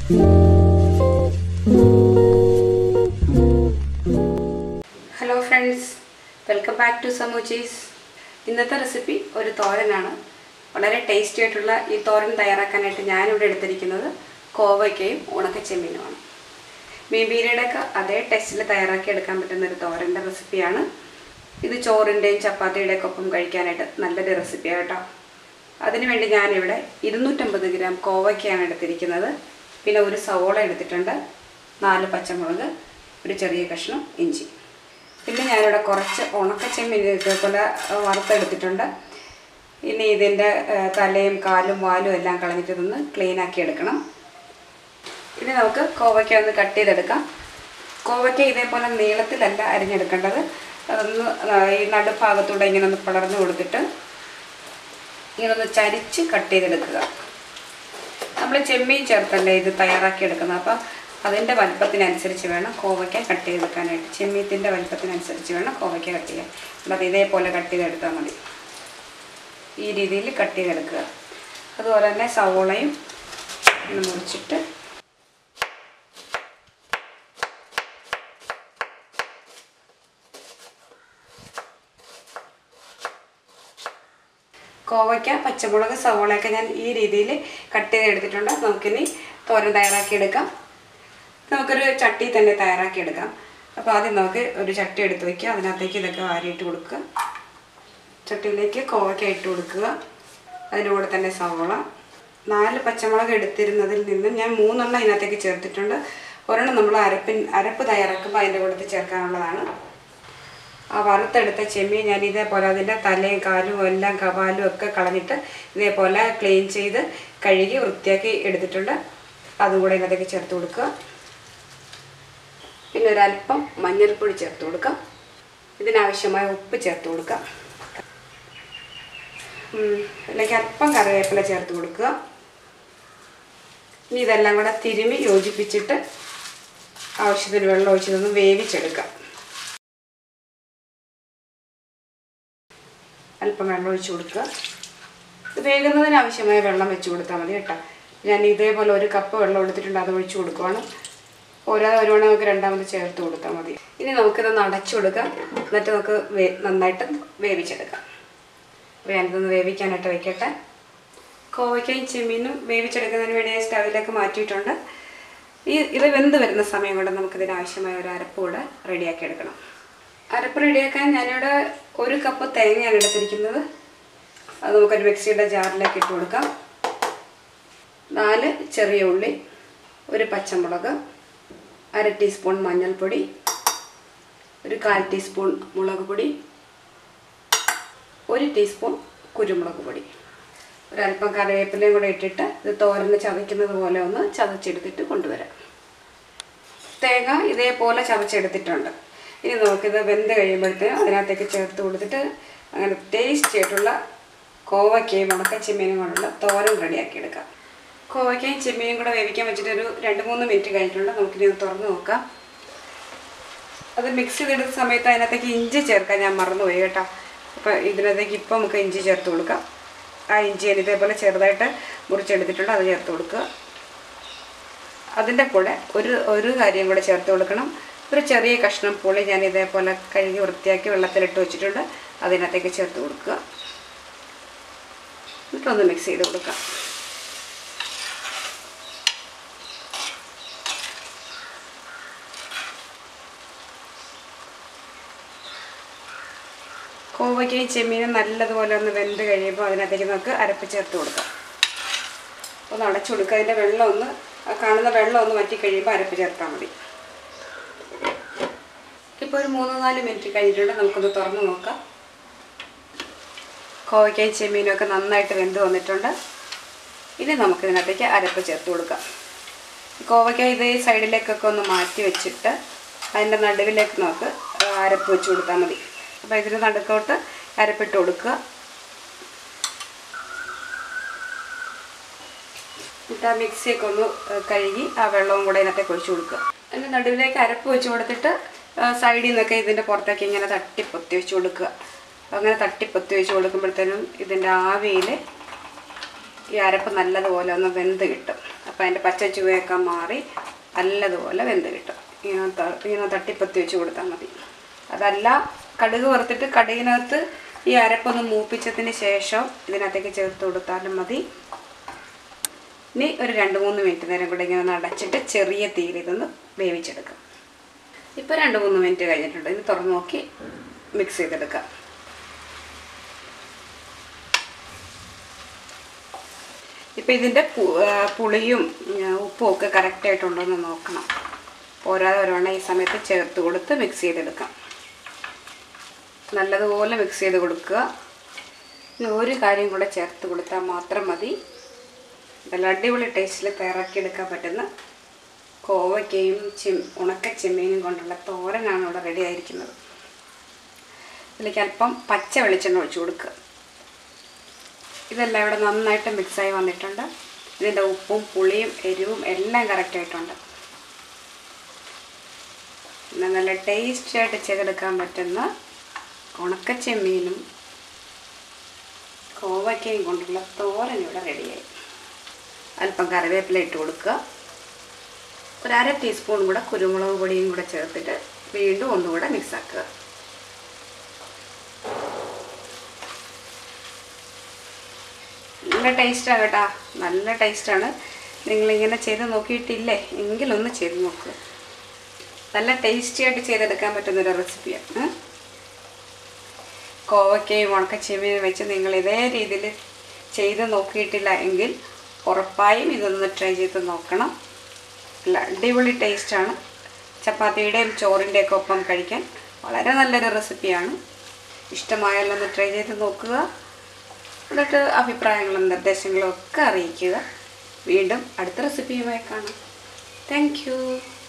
hello friends welcome back to സമൂച്ചീസ് ഇന്നത്തെ recipe ഒരു തോരനാണ് വളരെ ടേസ്റ്റി ആയിട്ടുള്ള ഈ തോരൻ തയ്യാറാക്കാനായിട്ട് ഞാനിവിടെ എടുത്തിരിക്കുന്നത് കോവയ്ക്കയും ഉണക്കച്ചെമ്മീനുമാണ് മീൻപീരയുടെ ഒക്കെ അതേ ടേസ്റ്റിൽ തയ്യാറാക്കി എടുക്കാൻ പറ്റുന്ന ഒരു തോരൻ്റെ റെസിപ്പിയാണ് ഇത് ചോറിൻ്റെയും ചപ്പാത്തിയുടെ ഒക്കെ ഒപ്പം കഴിക്കാനായിട്ട് നല്ലൊരു റെസിപ്പിയാണ് കേട്ടോ അതിനുവേണ്ടി ഞാനിവിടെ ഇരുന്നൂറ്റമ്പത് ഗ്രാം കോവയ്ക്കയാണ് എടുത്തിരിക്കുന്നത് പിന്നെ ഒരു സവോള എടുത്തിട്ടുണ്ട് നാല് പച്ചമുളക് ഒരു ചെറിയ കഷ്ണം ഇഞ്ചി പിന്നെ ഞാനിവിടെ കുറച്ച് ഉണക്കച്ചെമ്മീൻ ഇതേപോലെ വറുത്തെടുത്തിട്ടുണ്ട് ഇനി ഇതിൻ്റെ ഏഹ്, തലയും കാലും വാലും എല്ലാം കളഞ്ഞിട്ട് ഇതൊന്ന് ക്ലീൻ ആക്കി എടുക്കണം ഇനി നമുക്ക് കോവയ്ക്ക ഒന്ന് കട്ട് ചെയ്തെടുക്കാം കോവയ്ക്ക ഇതേപോലെ നീളത്തിലല്ല അരിഞ്ഞെടുക്കേണ്ടത് അതൊന്ന് ആ, ഈ നടുഭാഗത്തൂടെ ഇങ്ങനെ ഒന്ന് പടർന്നു കൊടുത്തിട്ട് ഇങ്ങനെ ഒന്ന് ചരിച്ച് കട്ട് ചെയ്തെടുക്കുക നമ്മൾ ചെമ്മീൻ ചേർത്തല്ലേ ഇത് തയ്യാറാക്കി എടുക്കുന്നത് അപ്പം അതിൻ്റെ വലുപ്പത്തിനനുസരിച്ച് വേണം കോവയ്ക്ക കട്ട് ചെയ്തെടുക്കാനായിട്ട് ചെമ്മീത്തിൻ്റെ വലുപ്പത്തിനനുസരിച്ച് വേണം കോവയ്ക്ക കട്ട് ചെയ്യാൻ അല്ലാതെ ഇതേപോലെ കട്ട് ചെയ്തെടുത്താൽ മതി ഈ രീതിയിൽ കട്ട് ചെയ്തെടുക്കുക അതുപോലെ തന്നെ സവോളയും ഇങ്ങനെ മുറിച്ചിട്ട് കോവയ്ക്ക പച്ചമുളക് സവോളയൊക്കെ ഞാൻ ഈ രീതിയിൽ കട്ട് ചെയ്തെടുത്തിട്ടുണ്ട് നമുക്കിനി തോരൻ തയ്യാറാക്കി എടുക്കാം നമുക്കൊരു ചട്ടി തന്നെ തയ്യാറാക്കി എടുക്കാം അപ്പോൾ ആദ്യം നമുക്ക് ഒരു ചട്ടി എടുത്ത് വയ്ക്കുക അതിനകത്തേക്ക് ഇതൊക്കെ വാരിയിട്ട് കൊടുക്കുക ചട്ടിയിലേക്ക് കോവയ്ക്ക ഇട്ട് കൊടുക്കുക അതിൻ്റെ കൂടെ തന്നെ സവോള നാല് പച്ചമുളക് എടുത്തിരുന്നതിൽ നിന്നും ഞാൻ മൂന്നെണ്ണം ഇതിനകത്തേക്ക് ചേർത്തിട്ടുണ്ട് ഒരെണ്ണം നമ്മൾ അരപ്പിൻ അരപ്പ് തയ്യാറാക്കുമ്പോൾ അതിൻ്റെ കൂട്ടത്തിൽ ചേർക്കാനുള്ളതാണ് ആ വറുത്തെടുത്ത ചെമ്മീൻ ഞാൻ ഇതേപോലെ അതിൻ്റെ തലയും കാലും എല്ലാം കപാലും ഒക്കെ കളഞ്ഞിട്ട് ഇതേപോലെ ക്ലീൻ ചെയ്ത് കഴുകി വൃത്തിയാക്കി എടുത്തിട്ടുണ്ട് അതും കൂടെ ഇതിനകത്തേക്ക് ചേർത്ത് കൊടുക്കുക പിന്നെ ഒരല്പം മഞ്ഞൾപ്പൊടി ചേർത്ത് കൊടുക്കാം ഇതിനാവശ്യമായ ഉപ്പ് ചേർത്ത് കൊടുക്കാം ഉം, ഇതിലേക്ക് അല്പം കറിവേപ്പില ചേർത്ത് കൊടുക്കുക ഇനി ഇതെല്ലാം കൂടെ തിരുമി യോജിപ്പിച്ചിട്ട് ആവശ്യത്തിന് വെള്ളം ഒഴിച്ചതൊന്ന് വേവിച്ചെടുക്കാം അല്പം വെള്ളം ഒഴിച്ച് കൊടുക്കുക ഇത് വേകുന്നതിന് ആവശ്യമായ വെള്ളം വെച്ച് കൊടുത്താൽ മതി കേട്ടോ ഞാൻ ഇതേപോലെ ഒരു കപ്പ് വെള്ളം എടുത്തിട്ടുണ്ട് അത് ഒഴിച്ച് കൊടുക്കുവാണ് ഓരോ ഒരുവണ്ണം നമുക്ക് രണ്ടാമത് ചേർത്ത് കൊടുത്താൽ മതി ഇനി നമുക്കിതൊന്ന് അടച്ചു കൊടുക്കാം എന്നിട്ട് നമുക്ക് വേ നന്നായിട്ട് വേവിച്ചെടുക്കാം അപ്പോൾ ഞാനിതൊന്ന് വേവിക്കാനായിട്ട് വെക്കട്ടെ കോവയ്ക്കയും ചെമ്മീനും വേവിച്ചെടുക്കുന്നതിന് വേണ്ടി ഞാൻ സ്റ്റവിലേക്ക് മാറ്റിയിട്ടുണ്ട് ഈ ഇത് വെന്ത് വരുന്ന സമയം കൊണ്ട് നമുക്കിതിന് ആവശ്യമായ ഒരു അരപ്പ് കൂടെ റെഡിയാക്കി എടുക്കണം അരപ്പ് റെഡിയാക്കാൻ ഞാനിവിടെ ഒരു കപ്പ് തേങ്ങയാണ് എടുത്തിരിക്കുന്നത് അത് നമുക്കൊരു മിക്സിയുടെ ജാറിലേക്ക് ഇട്ട് കൊടുക്കാം നാല് ചെറിയ ഉള്ളി ഒരു പച്ചമുളക് അര ടീസ്പൂൺ മഞ്ഞൾപ്പൊടി ഒരു കാൽ ടീസ്പൂൺ മുളക് പൊടി ഒരു ടീസ്പൂൺ കുരുമുളക് പൊടി ഒരല്പം കറിവേപ്പിലയും കൂടെ ഇട്ടിട്ട് ഇത് തോരന് ചതയ്ക്കുന്നത് പോലെ ഒന്ന് ചതച്ചെടുത്തിട്ട് കൊണ്ടുവരാം തേങ്ങ ഇതേപോലെ ചതച്ചെടുത്തിട്ടുണ്ട് ഇനി നമുക്കിത് വെന്ത് കഴിയുമ്പോഴത്തേനും അതിനകത്തേക്ക് ചേർത്ത് കൊടുത്തിട്ട് അങ്ങനെ ടേസ്റ്റി ആയിട്ടുള്ള കോവയ്ക്കയും ഉണക്ക ചെമ്മീനും കൊണ്ടുള്ള തോരൻ റെഡിയാക്കി എടുക്കാം കോവയ്ക്കയും ചെമ്മീനും കൂടെ വേവിക്കാൻ വെച്ചിട്ട് ഒരു രണ്ട് മൂന്ന് മിനിറ്റ് കഴിഞ്ഞിട്ടുണ്ട് നമുക്കിനി ഒന്ന് തുറന്ന് നോക്കാം അത് മിക്സ് ചെയ്തെടുത്ത സമയത്ത് അതിനകത്തേക്ക് ഇഞ്ചി ചേർക്കാൻ ഞാൻ മറന്നുപോയി കേട്ടോ അപ്പോൾ ഇതിനകത്തേക്ക് ഇപ്പം നമുക്ക് ഇഞ്ചി ചേർത്ത് കൊടുക്കാം ആ ഇഞ്ചി ഞാൻ ഇതേപോലെ ചെറുതായിട്ട് മുറിച്ചെടുത്തിട്ടുണ്ട് അത് ചേർത്ത് കൊടുക്കുക അതിൻ്റെ കൂടെ ഒരു ഒരു കാര്യം കൂടെ ചേർത്ത് കൊടുക്കണം ഒരു ചെറിയ കഷ്ണം പുളി ഞാൻ ഇതേപോലെ കഴുകി വൃത്തിയാക്കി വെള്ളത്തിലിട്ട് വെച്ചിട്ടുണ്ട് അതിനകത്തേക്ക് ചേർത്ത് കൊടുക്കുക എന്നിട്ടൊന്ന് മിക്സ് ചെയ്ത് കൊടുക്കാം കോവയ്ക്കയും ചെമ്മീനും നല്ലതുപോലെ ഒന്ന് വെന്ത് കഴിയുമ്പോൾ അതിനകത്തേക്ക് നമുക്ക് അരപ്പ് ചേർത്ത് കൊടുക്കാം ഒന്ന് അടച്ചു കൊടുക്കുക അതിൻ്റെ വെള്ളം ഒന്ന് ആ കാണുന്ന വെള്ളം ഒന്ന് വറ്റി കഴിയുമ്പോൾ അരപ്പ് ചേർത്താൽ മതി ഇപ്പോൾ ഒരു മൂന്ന് നാല് മിനിറ്റ് കഴിഞ്ഞിട്ടുണ്ട് നമുക്കൊന്ന് തുറന്ന് നോക്കാം കോവയ്ക്കയും ചെമ്മീനും ഒക്കെ നന്നായിട്ട് വെന്ത് വന്നിട്ടുണ്ട് ഇനി നമുക്ക് ഇതിനകത്തേക്ക് അരപ്പ് ചേർത്ത് കൊടുക്കാം കോവയ്ക്ക ഇത് ഈ സൈഡിലേക്കൊക്കെ ഒന്ന് മാറ്റി വെച്ചിട്ട് അതിൻ്റെ നടുവിലേക്ക് നമുക്ക് അരപ്പ് വെച്ച് കൊടുത്താൽ മതി അപ്പോൾ ഇതിന് നടുക്കോട്ട് അരപ്പിട്ട് കൊടുക്കുക എന്നിട്ട് ആ മിക്സിയൊക്കെ ഒന്ന് ഏഹ്, കഴുകി ആ വെള്ളവും കൂടെ ഇതിനകത്തേക്ക് ഒഴിച്ചു കൊടുക്കുക അതിൻ്റെ നടുവിലേക്ക് അരപ്പ് വെച്ച് കൊടുത്തിട്ട് ഏഹ്, സൈഡിൽ നിന്നൊക്കെ ഇതിൻ്റെ പുറത്തേക്ക് ഇങ്ങനെ തട്ടിപ്പൊത്തി വെച്ച് കൊടുക്കുക അങ്ങനെ തട്ടിപ്പൊത്തി വെച്ച് കൊടുക്കുമ്പോഴത്തേനും ഇതിൻ്റെ ആവിയിൽ ഈ അരപ്പ് നല്ലതുപോലെ ഒന്ന് വെന്ത് കിട്ടും അപ്പോൾ അപ്പോൾ അതിൻ്റെ പച്ച ചുവയൊക്കെ മാറി നല്ലതുപോലെ വെന്ത് കിട്ടും ഇങ്ങനെ ത- ഇങ്ങനെ തട്ടിപ്പത്തി വെച്ച് കൊടുത്താൽ മതി അതല്ല കടുക് വറുത്തിട്ട് കടുകിനകത്ത് ഈ അരപ്പൊന്ന് മൂപ്പിച്ചതിന് ശേഷം ഇതിനകത്തേക്ക് ചേർത്ത് കൊടുത്താലും മതി ഇനി ഒരു രണ്ട് മൂന്ന് മിനിറ്റ് നേരം കൂടെ ഇങ്ങനെ ഒന്ന് അടച്ചിട്ട് ചെറിയ തീയിൽ ഇതൊന്ന് വേവിച്ചെടുക്കാം ഇപ്പോൾ രണ്ട് മൂന്ന് മിനിറ്റ് കഴിഞ്ഞിട്ടുണ്ട് ഇത് തുറന്ന് നോക്കി മിക്സ് ചെയ്തെടുക്കാം ഇപ്പം ഇതിൻ്റെ പു- ആ, പുളിയും ആ, ഉപ്പും ഒക്കെ കറക്റ്റായിട്ടുണ്ടോ എന്ന് നോക്കണം പോരാതെ വരുവാണെങ്കിൽ ഈ സമയത്ത് ചേർത്ത് കൊടുത്ത് മിക്സ് ചെയ്തെടുക്കാം നല്ലതുപോലെ മിക്സ് ചെയ്ത് കൊടുക്കുക ഇനി ഒരു കാര്യം കൂടെ ചേർത്ത് കൊടുത്താൽ മാത്രം മതി നല്ല അടിപൊളി ടേസ്റ്റിൽ തയ്യാറാക്കിയെടുക്കാൻ പറ്റുന്ന കോവയ്ക്കയും ചെം ഉണക്ക ചെമ്മീനും കൊണ്ടുള്ള തോരനാണ് ഇവിടെ റെഡി ആയിരിക്കുന്നത് ഇതിലേക്ക് അല്പം പച്ച വെളിച്ചെണ്ണ ഒഴിച്ചു കൊടുക്കുക ഇതെല്ലാം ഇവിടെ നന്നായിട്ട് മിക്സായി വന്നിട്ടുണ്ട് ഇതിൻ്റെ ഉപ്പും പുളിയും എരിവും എല്ലാം കറക്റ്റായിട്ടുണ്ട് പിന്നെ നല്ല ടേസ്റ്റി ആയിട്ട് ചെയ്തെടുക്കാൻ പറ്റുന്ന ഉണക്കച്ചെമ്മീനും കോവയ്ക്കയും കൊണ്ടുള്ള തോരൻ ഇവിടെ റെഡിയായി അല്പം കറിവേപ്പില ഇട്ട് കൊടുക്കുക ഒരു അര ടീസ്പൂൺ കൂടെ കുരുമുളക് പൊടിയും കൂടെ ചേർത്തിട്ട് വീണ്ടും ഒന്നുകൂടെ മിക്സ് ആക്കുക നല്ല ടേസ്റ്റാണ് കേട്ടാ നല്ല ടേസ്റ്റാണ് നിങ്ങളിങ്ങനെ ചെയ്ത് നോക്കിയിട്ടില്ലേ എങ്കിലൊന്ന് ചെയ്ത് നോക്കുക നല്ല ടേസ്റ്റി ആയിട്ട് ചെയ്തെടുക്കാൻ പറ്റുന്നൊരു റെസിപ്പിയാണ് കോവയ്ക്കയും ഉണക്കച്ചെമ്മീനും വെച്ച് നിങ്ങൾ ഇതേ രീതിയിൽ ചെയ്ത് നോക്കിയിട്ടില്ല എങ്കിൽ ഉറപ്പായും ഇതൊന്ന് ട്രൈ ചെയ്ത് നോക്കണം നല്ല അടിപൊളി ടേസ്റ്റാണ് ചപ്പാത്തിയുടെയും ചോറിൻ്റെയൊക്കെ ഒപ്പം കഴിക്കാൻ വളരെ നല്ലൊരു റെസിപ്പിയാണ് ഇഷ്ടമായാലൊന്ന് ഒന്ന് ട്രൈ ചെയ്ത് നോക്കുക എന്നിട്ട് അഭിപ്രായങ്ങളും നിർദ്ദേശങ്ങളും ഒക്കെ അറിയിക്കുക വീണ്ടും അടുത്ത റെസിപ്പിയുമായി കാണാം താങ്ക് യു